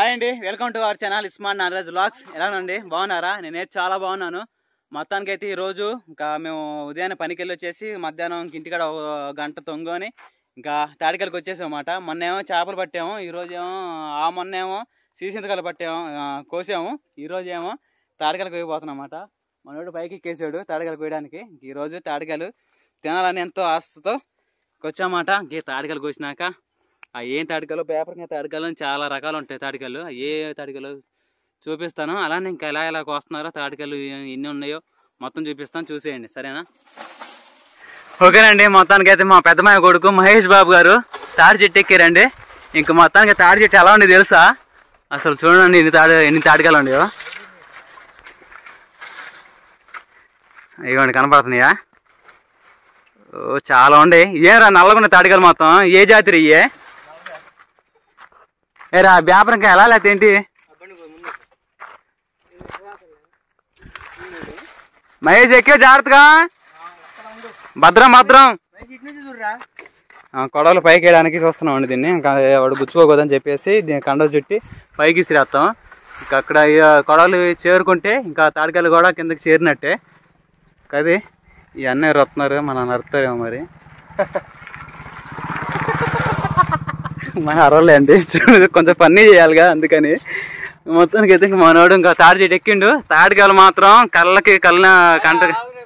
Hi అండి welcome to our channel ఇస్మాన్ Nagaraj vlogs ఎలానండి బాగున్నారా నేనైతే చాలా బాగున్నాను మొత్తానికి అయితే ఈరోజు ఇంకా మేము ఉదయాన్నే పనికి వెళ్ళి వచ్చేసి మధ్యాహ్నం ఇంటికాడ ఒక గంట తొంగని ఇంకా తాడికలకి వచ్చేసాం అన్నమాట మొన్నేమో చేపలు పట్టాము ఈరోజు ఏమో ఆ మొన్నేమో సీసింతకాయలు పట్టాము ఆ, కోసాము ఈరోజు ఏమో తాడికలకు పోయిపోతున్నాం అన్నమాట మనోడు పైకి ఎక్కేసాడు తాడికలు కోయడానికి ఈరోజు తాడికలు తినాలని ఎంతో ఆశతో వచ్చామాట ఇంక తాడికలు కోసినాక ఆ ఏం తాడికలు పేపర్ మీద తాడికలు అని చాలా రకాలు ఉంటాయి తాడికలు ఆ ఏ తాడికలు చూపిస్తాను అలానే ఇంకా ఎలా ఎలా కోస్తున్నారో తాడికలు ఎన్ని ఉన్నాయో మొత్తం చూపిస్తాను చూసేయండి సరేనా ఓకేనండి మొత్తానికి అయితే మా పెద్దమాయ కొడుకు మహేష్ బాబు గారు తాడి చెట్టు ఎక్కారండి ఇంక మొత్తానికి తాడి చెట్టు ఎలా ఉంది తెలుసా అసలు చూడండి ఎన్ని తాడి ఎన్ని తాడికలు ఉన్నాయో ఇవ్వండి కనపడుతున్నాయా ఓ చాలా ఉండే ఏరా నల్లగున్న తాడికలు మొత్తం ఏ జాతి ఇయ్యే ఏరా వ్యాపారంగా ఎలా లేకపోతే ఏంటి మహేష్ ఎక్కే జాగ్రత్తగా భద్రం భద్రం ఆ, కొడవలు పైకి వేయడానికి చూస్తున్నాం అండి దీన్ని ఇంకా వాడు గుచ్చుకోకూడదని చెప్పేసి దీన్ని కండ చుట్టి పైకి ఇసిరేస్తాం ఇంకా అక్కడ ఈ కొడవలు చేరుకుంటే ఇంకా తాడికాయలు కూడా కిందకి చేరినట్టే కది ఈ అన్నయ్య వస్తున్నారు మన నడుతారేమో మరి మన అరవలే అండి చూడు, కొంచెం పన్నీ చేయాలిగా అందుకని మొత్తానికి అయితే ఇంక మనోడు ఇంకా తాడి చెట్టు ఎక్కిండు తాడికాయలు మాత్రం కళ్ళకి కళ్ళ కంట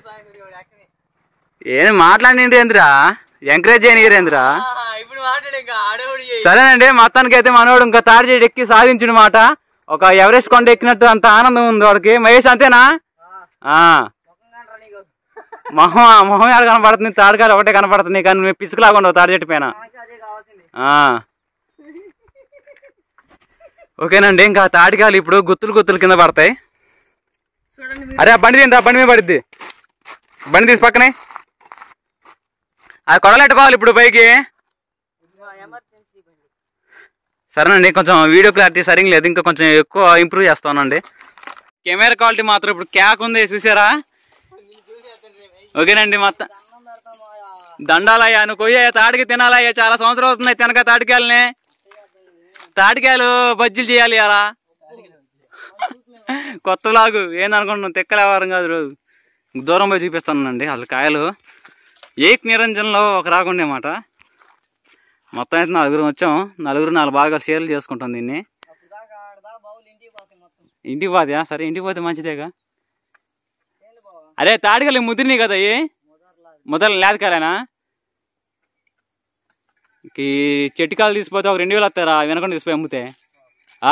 ఏం మాట్లాడింది ఏందిరా ఎంకరేజ్ చేయనిరేంద్రా ఇప్పుడు మాట్లాడే ఇంకా ఆడేవాడు సరేనండి మొత్తానికి అయితే మనోడు ఇంకా తాడి చెట్టు ఎక్కి సాధించిన మాట ఒక ఎవరెస్ట్ కొండ ఎక్కినట్టు అంత ఆనందం ఉంది వాడికి మహేష్ అంతేనా ఆ మొహం మొహం ఎక్కడ కనపడుతుంది తాడికాయలు ఒకటే కనపడుతుంది కానీ నువ్వు పిసుకులాగా ఉండవు తాడి చెట్టు పైన అదే కావాల్సింది ఆ. ఓకేనండి ఇంకా తాటికాయలు ఇప్పుడు గుత్తులు గుత్తులు కింద పడతాయి చూడండి అరే ఆ బండి తింటా బండి మీద పడిద్ది బండి తీసి పక్కనే అది కొడలెట్టుకోవాలి ఇప్పుడు పైకి ఎమర్జెన్సీ బండి సరేనండి కొంచెం వీడియో క్లారిటీ సరిగ్గా లేదు ఇంకా కొంచెం ఎక్కువ ఇంప్రూవ్ చేస్తానండి కెమెరా క్వాలిటీ మాత్రం ఇప్పుడు క్యాక్ ఉంది చూసారా ఓకేనండి మొత్తం అన్నం పెడతాం మాయా. దండాలయ్యా నువ్వు కొయ్య తాడికి తినాలయ్యా చాలా సంవత్సరాలు అవుతున్నాయి తినక తాటికాయలని తాటికాయలు బజ్జీలు చేయాలి అలా కొత్త లాగు ఏందనుకుంటున్నాం తిక్కల వ్యవహారం కాదు రోజు దూరం పోయి చూపిస్తానండి అసలు కాయలు ఏక్ నిరంజన్లో ఒక రాకుండే మాట మొత్తం అయితే నలుగురు వచ్చాం నలుగురు నాలుగు బాగా షేర్లు చేసుకుంటాం దీన్ని అప్పుడు దాకా ఆడదా బావులు ఇంటికి పోతాయి మొత్తం ఇంటికి పోతే సరే ఇంటికి పోతే మంచిదేగా ఏంది బావా అరే తాటికాయలు ముదిరినాయి కదా అయ్యి ముదర్లాది మొదలు లేదకాలేనా ఈ చెట్టుకాయలు తీసిపోతే ఒక రెండు వేలు వస్తారా వెనకుండా తీసిపోయి అమ్ముతే ఆ?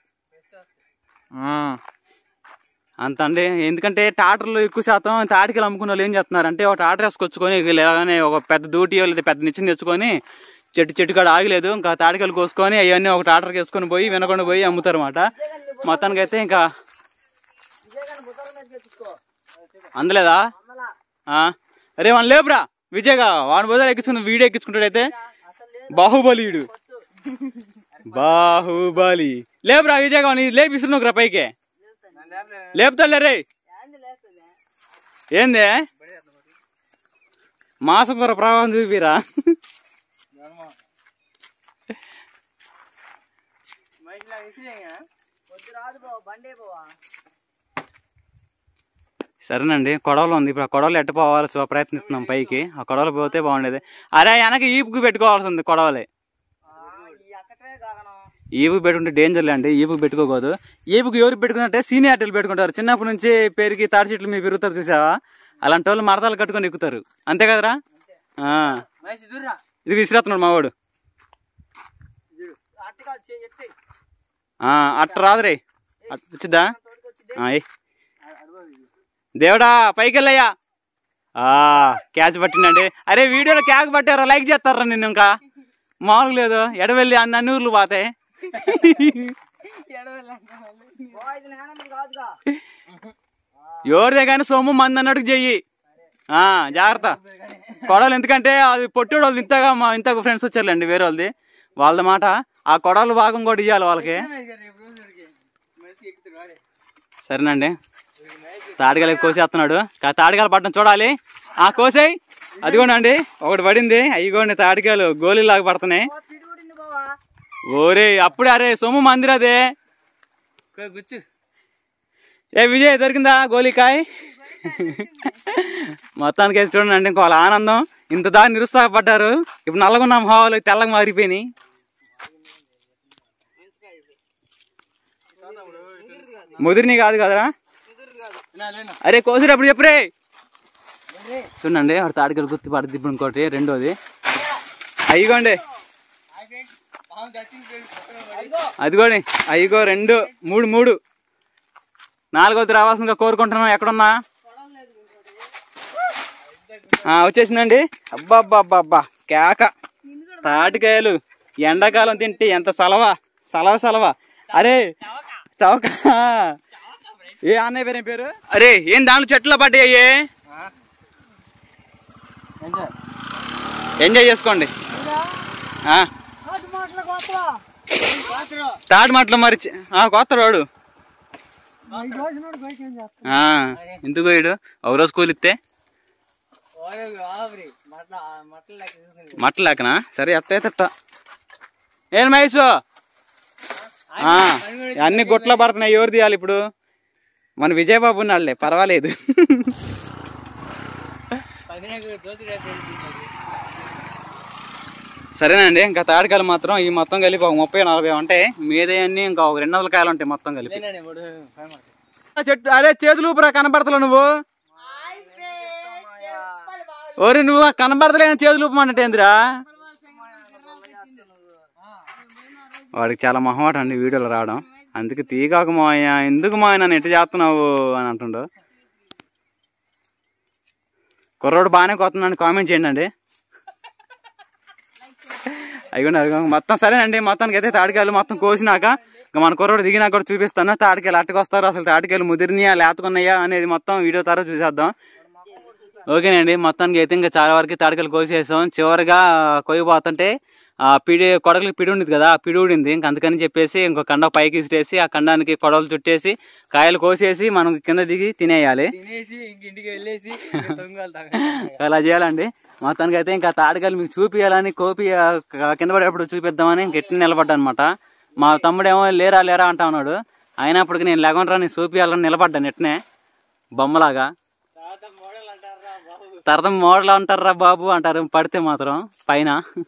ఆ. అంత అండి ఎందుకంటే టాటర్లు ఎక్కువ శాతం తాటికలు అమ్ముకున్న వాళ్ళు ఏం చేస్తున్నారు అంటే ఒక టాటర్ వేసుకొచ్చుకొని లేగానే ఒక పెద్ద దూటి లేదా పెద్ద నిచ్చిన తెచ్చుకొని చెట్టు చెట్టు కాడ ఆగలేదు ఇంకా తాటికలు కోసుకొని అవన్నీ ఒక టాటర్కి వేసుకొని పోయి వినకుండా పోయి అమ్ముతారు అనమాట మొత్తానికి అయితే ఇంకా ఇదే కానీ ముద్దల మీద తెచ్చుకో అందలేదా అమ్మలా ఆ? అరే మన లేపురా విజయగా వాడి బదులు ఎక్కించుకున్న వీడియో ఎక్కించుకుంటాడైతే అసలు లేదు బాహుబలి వీడు కొట్టు బాహుబలి లేపురా విజయగా నీ లేపిస్తున్నావురా పైకి లేపుతాడులే రే ఏంది లేస్తుంది ఏంది మాసం కూర ప్రవాహం చూపిరా మనిషిలా విసిరేగా పొద్దు రాదు బావ బండే పోవా సరేనండి కొడవలు ఉంది ఇప్పుడు ఆ కొడవలు ఎట్ట పోవాలి చూ- ప్రయత్నిస్తున్నాం పైకి ఆ కొడవలు పోతే బాగుండేది అరే వెనక ఈపుకు పెట్టుకోవాల్సి ఉంది కొడవలే ఈ అక్కడే కాగనం ఈపుకు పెట్టుకుంటే డేంజర్ అండి ఈపుకు పెట్టుకోకూడదు ఈపుకు ఎవరు పెట్టుకున్నట్టే సీనియార్టీలు పెట్టుకుంటారు చిన్నప్పటి నుంచి పెరిగి తాడి చెట్లు మీరు పెరుగుతారు చూసావా అలాంటి వాళ్ళు మరతాలు కట్టుకొని ఎక్కుతారు అంతే కదరా ఆ. మనిషి దూరా ఇది విసిరేస్తున్నాడు మావాడు అట్టగా చెట్టు ఆ, అట్ట రాదురే అట్ వచ్చిద్దా తోడుకొచ్చి ఆ, ఏయ్. దేవుడా పైకి వెళ్ళయ్యా ఆ, క్యాచ్ పట్టిందండి అరే వీడియోలో క్యాక్ పట్టారా లైక్ చేస్తారా నిన్ను ఇంకా మామూలు లేదు ఎడవెళ్ళి అన్ని అన్ని ఊర్లు పోతాయి బావ ఇది నానమ్మ కాదుగా ఎవరిదే కానీ సొమ్ము మంది అన్నట్టు చెయ్యి ఆ, జాగ్రత్త కొడవలు ఎందుకంటే అది పొట్టోడు వాళ్ళు ఇంతగా మా ఇంత ఫ్రెండ్స్ వచ్చారులేండి వేరే వాళ్ళది వాళ్ళ మాట ఆ కొడవలు భాగం కూడా ఇవ్వాలి వాళ్ళకి రేపు రోజుడికి మనిషి ఎక్కుతాడు వాడే సరేనండి తాడికాయలు కోసేస్తున్నాడు కా- తాడికాయలు పట్టడం చూడాలి ఆ కోసేయ్ అదిగోనండి ఒకటి పడింది అయ్యిగోండి తాడికాయలు గోళీలాగా పడుతున్నాయి పిడి పడింది బావా ఓరే అప్పుడే అరే సొమ్ము మందిరదే గుచ్చు ఏ విజయ్ దొరికిందా గోలికాయ్ మొత్తానికి వేసి చూడండి అంటే ఇంకో వాళ్ళ ఆనందం ఇంత దాకా నిరుత్సాహపడ్డారు ఇప్పుడు నల్లగున్నాం హావాలు తెల్లగా మారిపోయినాయి ముదిరిని కాదు కదరా అరే కోసేటప్పుడు చెప్పురే చూడండి వాడు తాడికలు గుర్తు పడుతుంది ఇప్పుడు ఇంకోటి రెండోది అయ్యిగోండి అదిగోండి అయ్యిగో రెండు మూడు మూడు నాలుగోది రావాల్సిందిగా కోరుకుంటున్నాం ఎక్కడున్నా ఆ, వచ్చేసిందండి అబ్బా అబ్బా అబ్బా అబ్బా కేక తాటికాయలు ఎండాకాలం తింటే ఎంత సలవా సలవ సలవ అరే చవక ఏ అన్నయ్య పేరు ఏం పేరు అరే ఏం దాంట్లో చెట్లు పడ్డాయి ఎంజాయ్ చేసుకోండి ఆ, తాటి మాటలు మరి చి- ఆ, కొత్త రోడ్డు ఆ, ఎందుకు పోయాడు ఒక రోజు కూలిస్తే మట్ల మట్ల లెక్క చూసుకుంది మట్టలు లేకనా సరే ఎత్త ఎత్త ఏం మహేష్ ఆ, అన్ని గుట్లో పడుతున్నాయి ఎవరు తీయాలి ఇప్పుడు మన విజయబాబు ఉన్నాడులే పర్వాలేదు పదిహేను దోశ సరేనండి ఇంకా తాడికాయలు మాత్రం ఈ మొత్తం కలిపి ఒక ముప్పై నలభై ఉంటాయి మీదే అన్ని ఇంకా ఒక రెండు వందల కాయలు ఉంటాయి మొత్తం కలిపి ఇప్పుడు చెట్టు అరే చేతులు ఊపిరా కనబడతలే నువ్వు ఓరి నువ్వు కనబడతలేని చేతులు ఊపమంటేందిరా వాడికి చాలా మొహమాట అండి వీడియోలో రావడం అందుకే తీగాక మాయ ఎందుకు మాయ నన్ను ఎట్టు చేస్తున్నావు అని అంటుండు కుర్రోడు బాగానే కొత్తున్నాను కామెంట్ చేయండి అండి అయ్యండి అదిగో మొత్తం సరేనండి మొత్తానికి అయితే తాడికాయలు మొత్తం కోసినాక ఇంకా మన కుర్రోడు దిగినాక కూడా చూపిస్తాను తాడికాయలు అట్టకొస్తారు అసలు తాడికాయలు ముదిరినాయా లేతకున్నాయా అనేది మొత్తం వీడియో తర్వాత చూసేద్దాం ఓకేనండి మొత్తానికి అయితే ఇంకా చాలా వరకు తాడికలు కోసేసాం చివరిగా కొయ్యబోతుంటే ఆ పిడి కొడగలికి పిడి ఉండేది కదా ఆ పిడి ఊడింది ఇంక అందుకని చెప్పేసి ఇంకో కండ పైకి ఇసిరేసి ఆ కండానికి కొడవలు చుట్టేసి కాయలు కోసేసి మనం కింద దిగి తినేయాలి తినేసి ఇంక ఇంటికి వెళ్ళేసి తొంగలు అలా చేయాలండి మొత్తానికి అయితే ఇంకా తాడికాయలు మీకు చూపియాలని కోపి ఆ, క- కింద పడేటప్పుడు చూపిద్దామని గట్టి నిలబడ్డా అనమాట మా తమ్ముడేమో లేరా లేరా అంటా ఉన్నాడు అయినప్పటికీ నేను లేకుండా నేను చూపియాలని నిలబడ్డాను ఎట్నే బొమ్మలాగా తర్వాత మోడల్ అంటారా బాబు అంటారు పడితే మాత్రం పైన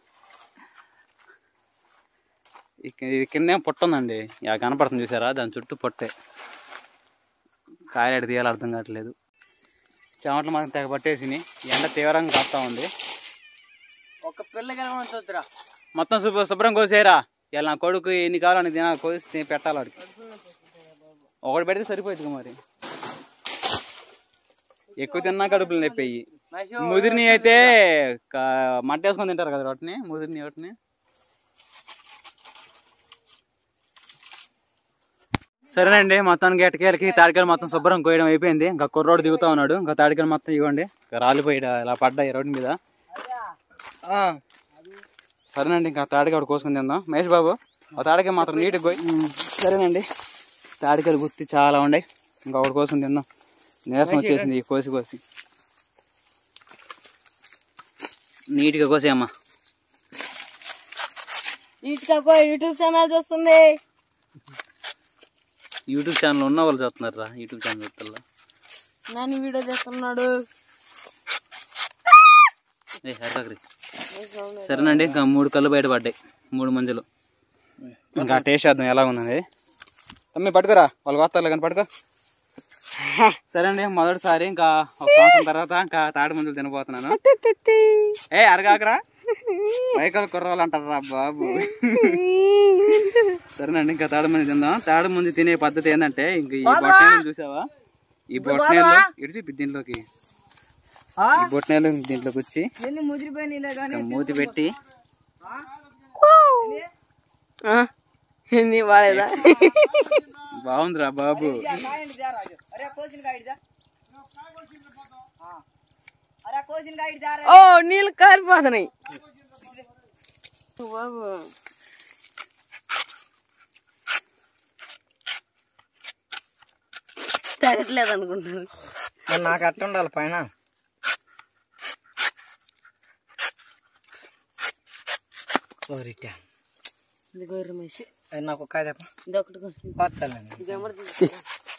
ఇక- ఇది కింద పొట్ట ఉందండి ఇక కనపడుతుంది చూసారా దాని చుట్టూ పొట్టే కాయలు ఎడ తీయాలో అర్థం కావట్లేదు చెమటలు మాత్రం తెగ పట్టేసి ఎండ తీవ్రంగా కాస్తా ఉంది ఒక పిల్ల కలగడం చూద్దురా మొత్తం శుభ్ర శుభ్రం కోసేయరా ఇలా నా కొడుకు ఎన్ని కావాలని తినాలి కోసి తిని పెట్టాలి వాడికి ఒకటి పెడితే సరిపోతుంది మరి ఎక్కువ తిన్నా కడుపులు నొప్పి ముదిరిని అయితే క- మట్ట వేసుకొని తింటారు కదా వాటిని ముదిరిని వాటిని సరేనండి మొత్తానికి ఎటకేలకి తాడికాయలు మొత్తం శుభ్రం కోయడం అయిపోయింది ఇంకా కుర్రోడు దిగుతా ఉన్నాడు ఇంకా తాడికాయలు మొత్తం ఇవ్వండి ఇంకా రాలిపోయి ఇలా పడ్డాయి రోడ్డు మీద సరేనండి ఇంకా తాడికాయ ఒకటి కోసుకుని తిందాం మహేష్ బాబు ఆ తాడికాయ మాత్రం నీట్గా పోయి సరేనండి తాడికాయలు గుర్తి చాలా ఉన్నాయి ఇంకా ఒకటి కోసం తిందాం నీరసం వచ్చేసింది ఈ కోసి కోసి నీట్గా కోసేయమ్మా ఇటుకపో యూట్యూబ్ ఛానల్ చూస్తుంది యూట్యూబ్ ఛానల్ ఉన్న వాళ్ళు చూస్తున్నారు రా యూట్యూబ్ ఛానల్ చూస్తున్నా నన్ను వీడియో చేస్తున్నాడు ఏ హరికరి సరేనండి ఇంకా మూడు కళ్ళు బయటపడ్డాయి మూడు మంజులు ఇంకా టేస్ట్ చేద్దాం ఎలా ఉందని తమ్మి పట్టుకురా వాళ్ళకి వస్తారు కానీ పట్టుకో సరే అండి మొదటిసారి ఇంకా ఒక సంవత్సరం తర్వాత ఇంకా తాడి మందులు తినబోతున్నాను ఏ అరగాకరా వైకల్ కుర్రాలు అంటారా బాబు సరేనండి ఇంకా తాడు మంది తిందాం తాడు మంది తినే పద్ధతి ఏంటంటే ఇంక ఈ బొట్టనేలు చూసావా ఈ బొట్టనేలు ఇడిచి దీంట్లోకి ఈ బొట్టనేలు దీంట్లోకి వచ్చి ఎన్ని ముదిరిపోయినా కానీ ఇంకా మూతి పెట్టి ఎన్ని బాలేదా బాగుందిరా బాబు అరే కోసిన కాయడిదా అరే కోసిన కాయడిదా ఓ నీళ్ళు కారిపోతున్నాయి బాబు తగ్గట్లేదు అనుకుంటాను నాకు అట్ట ఉండాలి పైన ఓరిటా ఇదిగో రమేష్ అది నాకు ఒక కాయ తప్ప ఇది ఒకటి కొను. కొత్తాలండి ఇది ఎవరు తీసుకుంటారు?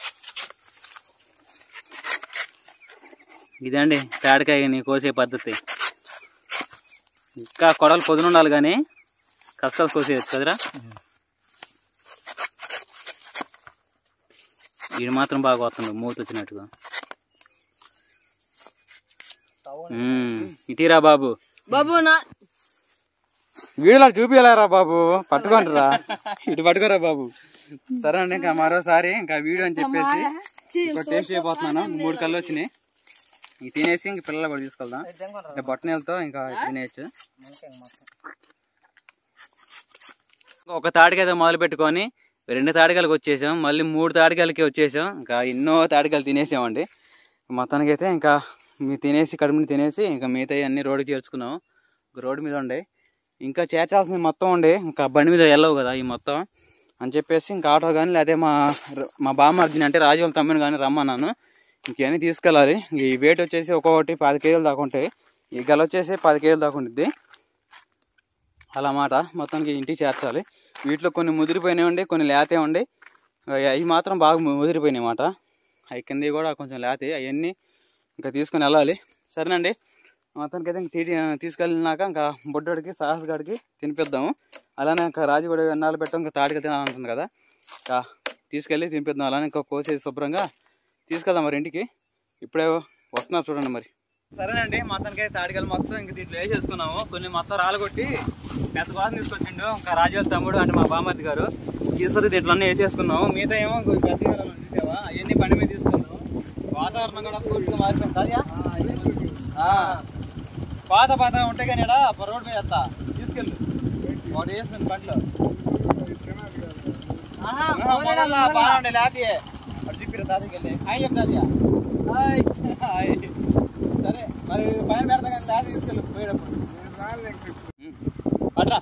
ఇదండి తాడికాయని కోసే పద్ధతి ఇంకా కొడలు పొదును ఉండాలి కానీ కష్టాలు కోసేయచ్చు కదరా ఇది మాత్రం బాగా వస్తుంది మూత వచ్చినట్టుగా ఉమ్, ఇటీరా బాబు బాబు నా వీడియోలో చూపించలేరా బాబు పట్టుకోండిరా ఇటు పట్టుకోరా బాబు సరే అండి ఇంకా మరోసారి ఇంకా వీడియో అని చెప్పేసి ఇంకో టేస్ట్ అయిపోతున్నాను మూడు కళ్ళు వచ్చినాయి ఇవి తినేసి ఇంక పిల్లలు కూడా తీసుకెళ్దాం ఇంకా బొట్టనీళ్ళతో ఇంకా తినేయచ్చు ఒక తాడికాయతో మొదలు పెట్టుకొని రెండు తాడికాయలకు వచ్చేసాం మళ్ళీ మూడు తాడికాయలకి వచ్చేసాం ఇంకా ఎన్నో తాడికాయలు తినేసామండి మొత్తానికి అయితే ఇంకా మీ తినేసి కడుపుని తినేసి ఇంకా మిగతా అన్ని రోడ్డుకి చేర్చుకున్నాం ఒక రోడ్డు మీద ఉండే ఇంకా చేర్చాల్సింది మొత్తం ఉండే ఇంకా బండి మీద వెళ్ళవు కదా ఈ మొత్తం అని చెప్పేసి ఇంకా ఆటో కానీ లేకపోతే మా మా బామ్మర్దిని అంటే రాజు వాళ్ళ తమ్ముని కానీ రమ్మన్నాను ఇంకన్నీ తీసుకెళ్ళాలి ఈ వెయిట్ వచ్చేసి ఒక్కొక్కటి పది కేజీలు దాకా ఉంటాయి ఈ గల వచ్చేసి పది కేజీలు దాకా ఉంటుంది అలా మాట మొత్తానికి ఇంటికి చేర్చాలి వీటిలో కొన్ని ముదిరిపోయినాయి ఉండి కొన్ని లేతే ఉండి అవి మాత్రం బాగా ము- ముదిరిపోయినాయి మాట అవి కింద కూడా కొంచెం లేతే అవన్నీ ఇంకా తీసుకొని వెళ్ళాలి సరేనండి మొత్తానికి అయితే ఇంక తీ- తీసుకెళ్ళినాక ఇంకా బొడ్డోడికి సాహస్ గాడికి తినిపిద్దాము అలానే ఇంకా రాజు కూడా ఎన్నాళ్ళు పెట్టాం ఇంకా తాడికి తినాలంటుంది కదా ఇంకా తీసుకెళ్ళి తినిపిద్దాం అలానే ఇంకా కోసేసి శుభ్రంగా తీసుకెళ్దాం మరి ఇంటికి ఇప్పుడే వస్తున్నారు చూడండి మరి సరేనండి మొత్తానికి అయితే తాడికలు మొత్తం ఇంక దీంట్లో వేసేసుకున్నాము కొన్ని మొత్తం రాలగొట్టి పెద్ద కోసం తీసుకొచ్చిండు ఇంకా రాజు వాళ్ళ తమ్ముడు అంటే మా బామర్ది గారు తీసుకొచ్చి దీంట్లో అన్నీ వేసేసుకున్నాము మిగతా ఏమో ఇంకో పెద్ద గారు చూసావా అవన్నీ బండి మీద తీసుకున్నాము వాతావరణం కూడా పూర్తిగా మారిపోయింది కాదా? ఆ. పాత పాత ఉంటాయి కానీ ఈడ రోడ్ మీద వేస్తా తీసుకెళ్ళు వాడు వేసుకుని బండ్లో ఆహా, మొదలల్లా బాగా ఉండే లేకపోతే అటు చెప్పిరా తాతకి వెళ్ళి హాయ్ చెప్పు తాతయ్య హాయ్ హాయ్ సరే మరి పైన పెడతా కానీ లేకపోతే తీసుకెళ్ళు పోయేటప్పుడు ఉం. పట్రా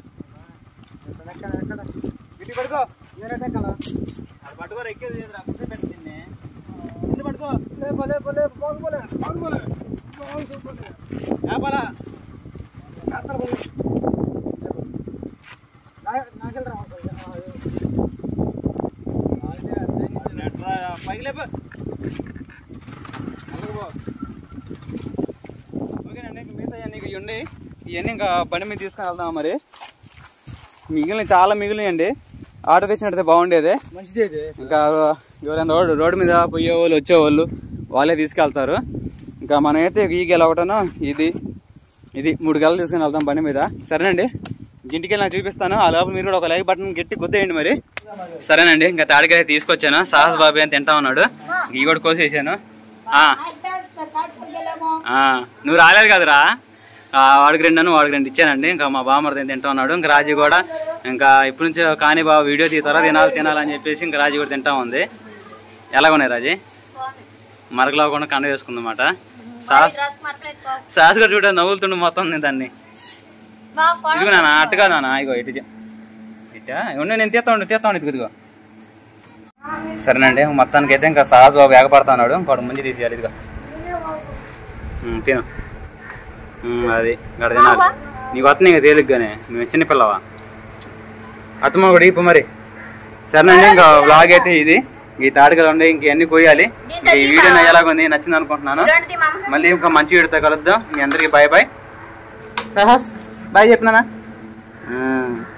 ఇటు పడుకో అది పట్టుకోరు ఎక్కేది లేదురా కూర్చో పెట్టి దీన్ని ఇటు పడుకో లేపాలా పైకి లేపు నల్లగపో. ఓకేనండి ఇంక మిగతా ఇవన్నీ ఇవి ఉండి ఇవన్నీ ఇంకా బండి మీద తీసుకొని వెళ్దాం మరి మిగిలిన చాలా మిగిలినాయండి ఆటో తెచ్చినట్టయితే బాగుండేది మంచిది ఇది ఇంకా ఎవరైనా రోడ్డు రోడ్డు మీద పోయే వాళ్ళు వచ్చేవాళ్ళు వాళ్ళే తీసుకెళ్తారు ఇంకా మనమైతే ఈ గెల ఒకటను ఇది ఇది మూడు గెలలు తీసుకుని వెళ్తాం బండి మీద సరేనండి ఇంటికి వెళ్ళి నాకు చూపిస్తాను ఆ లోపల మీరు కూడా ఒక లైక్ బటన్ గట్టి గుద్దేయండి మరి సరేనండి ఇంకా తాడికాయ తీసుకొచ్చాను సాహస్ బాబు అని తింటా ఉన్నాడు ఇవి కూడా కోసేసాను ఆ. ఆ, నువ్వు రాలేదు కదరా ఆ, వాడికి రెండు అను వాడికి రెండు ఇచ్చానండి ఇంకా మా బామ్మర్ది తింటా ఉన్నాడు ఇంకా రాజు కూడా ఇంకా ఇప్పటి నుంచి కానీ బాబు వీడియో తీస్తారా తినాలి తినాలని చెప్పేసి ఇంకా రాజు కూడా తింటా ఉంది ఎలాగ ఉన్నాయి రాజీ మరకలాకుండా కండ వేసుకుందన్నమాట సాస్ సాస్ కూడా చూడ నవ్వులుతుండు మొత్తం ఉంది దాన్ని ఇదిగో నాన్న అట్టుగా నాన్న ఇగో ఇటు చే- ఇట్టా ఉండి నేను తీస్తా ఉండు తీస్తా ఉండు ఇదిగో సరేనండి మొత్తానికి అయితే ఇంకా సాస్ బాబు ఏగపడుతున్నాడు ఇంకోటి ముందు తీసేయాలి ఇదిగో ఉమ్, తిను ఉమ్, అది ఇక్కడ తినాలి నీకు వస్తుంది ఇంకా తేలిగ్గానే నువ్వు చిన్న పిల్లవా అత్తమ్మ కూడా ఇప్పు మరి సరేనండి ఇంకా వ్లాగ్ అయితే ఇది ఈ తాడికలు ఉండే ఇంకన్నీ కోయాలి ఇంకా ఈ వీడియో నా ఎలాగుంది నచ్చింది అనుకుంటున్నాను మళ్ళీ ఇంకా మంచి వీడితో కలుద్దాం మీ అందరికి బాయ్ బాయ్ సహస్ బాయ్ చెప్తున్నానా